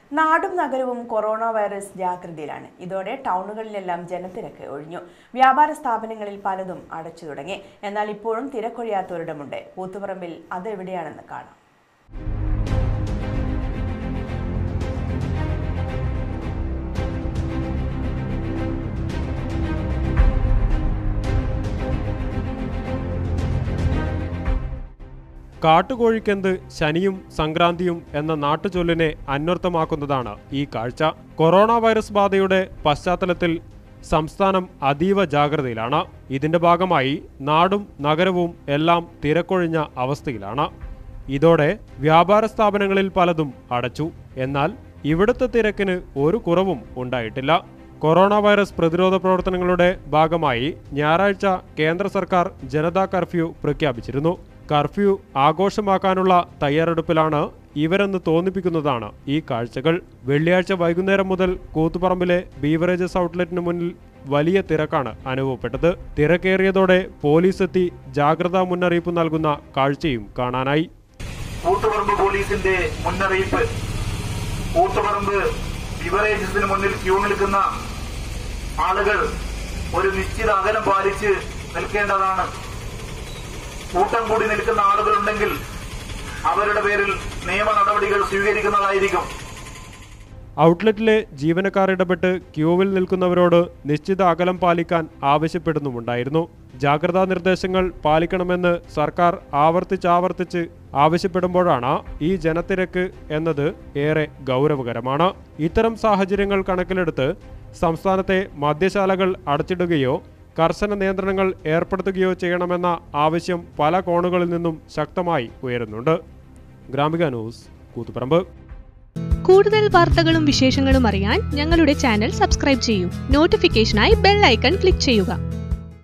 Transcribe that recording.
നാടും നഗരവും corona virus ജാഗ്രതയിലാണ് ഇതോടെ ടൗണുകളിലെല്ലാം ജനത്തിരക്ക് ഒഴിഞ്ഞു വ്യാപാര സ്ഥാപനങ്ങളിൽ പലതും അടച്ചു തുടങ്ങി എന്നാൽ ഇപ്പോഴും തിരക്കൊഴിയാത്തൊരിടമുണ്ട് കൂത്തുപറമ്പിൽ അതെവിടെയാണെന്ന് കാണാം കാട്ടുകോഴിക്കെന്ത് ശനിയും സംക്രാന്തിയും എന്ന നാട്ടുചൊല്ലിനെ അന്വർത്ഥമാക്കുന്നതാണ് ഈ കാഴ്ച കൊറോണ വൈറസ് ബാധയുടെ പശ്ചാത്തലത്തിൽ സംസ്ഥാനം അതീവ ജാഗ്രതയിലാണ് ഇതിന്റെ ഭാഗമായി നാടും നഗരവും എല്ലാം തിരക്കൊഴിഞ്ഞ അവസ്ഥയിലാണ് ഇതോടെ വ്യാപാര സ്ഥാപനങ്ങളിൽ പലതും അടച്ചു എന്നാൽ ഇവിടുത്തെ തിരക്കിന് ഒരു കുറവും ഉണ്ടായിട്ടില്ല കൊറോണ വൈറസ് പ്രതിരോധ പ്രവർത്തനങ്ങളുടെ ഭാഗമായി ഞായറാഴ്ച കേന്ദ്ര സർക്കാർ ജനതാ കർഫ്യൂ പ്രഖ്യാപിച്ചിരുന്നു കർഫ്യൂ ആഘോഷമാക്കാനുള്ള തയ്യാറെടുപ്പിലാണ് ഇവരെന്ന് തോന്നിപ്പിക്കുന്നതാണ് ഈ കാഴ്ചകൾ വെള്ളിയാഴ്ച വൈകുന്നേരം മുതൽ കൂത്തുപറമ്പിലെ ബീവറേജസ് ഔട്ട്ലെറ്റിന് മുന്നിൽ വലിയ തിരക്കാണ് അനുഭവപ്പെട്ടത് തിരക്കേറിയതോടെ പോലീസ് എത്തി ജാഗ്രതാ മുന്നറിയിപ്പ് നൽകുന്ന കാഴ്ചയും കാണാനായി കൂത്തുപറമ്പ് പോലീസിന്റെ മുന്നറിയിപ്പ് കൂത്തുപറമ്പ് ബിവറേജസിന് മുന്നിൽ ക്യൂ നിൽക്കുന്ന ആളുകൾ ഒരു നിശ്ചിത അകലം പാലിച്ച് നിൽക്കേണ്ടതാണ് കൂട്ടം കൂടി നിൽക്കുന്ന ആളുകളുണ്ടെങ്കിൽ അവരുടെ പേരിൽ നിയമ നടപടികൾ സ്വീകരിക്കുന്നതായിരിക്കും ഔട്ട്ലെറ്റിലെ ജീവനക്കാർ ഇടപെട്ട് ക്യൂവിൽ നിൽക്കുന്നവരോട് നിശ്ചിത അകലം പാലിക്കാൻ ആവശ്യപ്പെടുന്നുമുണ്ടായിരുന്നു ജാഗ്രതാ നിർദ്ദേശങ്ങൾ പാലിക്കണമെന്ന് സർക്കാർ ആവർത്തിച്ചാവർത്തിച്ച് ആവശ്യപ്പെടുമ്പോഴാണ് ഈ ജനത്തിരക്ക് എന്നത് ഏറെ ഗൗരവകരമാണ് ഇത്തരം സാഹചര്യങ്ങൾ കണക്കിലെടുത്ത് സംസ്ഥാനത്തെ മദ്യശാലകൾ അടച്ചിടുകയോ കർശന നിയന്ത്രണങ്ങൾ ഏർപ്പെടുത്തുകയോ ചെയ്യണമെന്ന ആവശ്യം പല കോണുകളിൽ നിന്നും ശക്തമായി ഉയരുന്നുണ്ട് ഗ്രാമിക ന്യൂസ് കൂത്തുപറമ്പ് കൂടുതൽ വാർത്തകളും വിശേഷങ്ങളും അറിയാൻ ഞങ്ങളുടെ ചാനൽ സബ്സ്ക്രൈബ് ചെയ്യൂ നോട്ടിഫിക്കേഷനായി ബെൽ ഐക്കൺ ക്ലിക്ക് ചെയ്യുക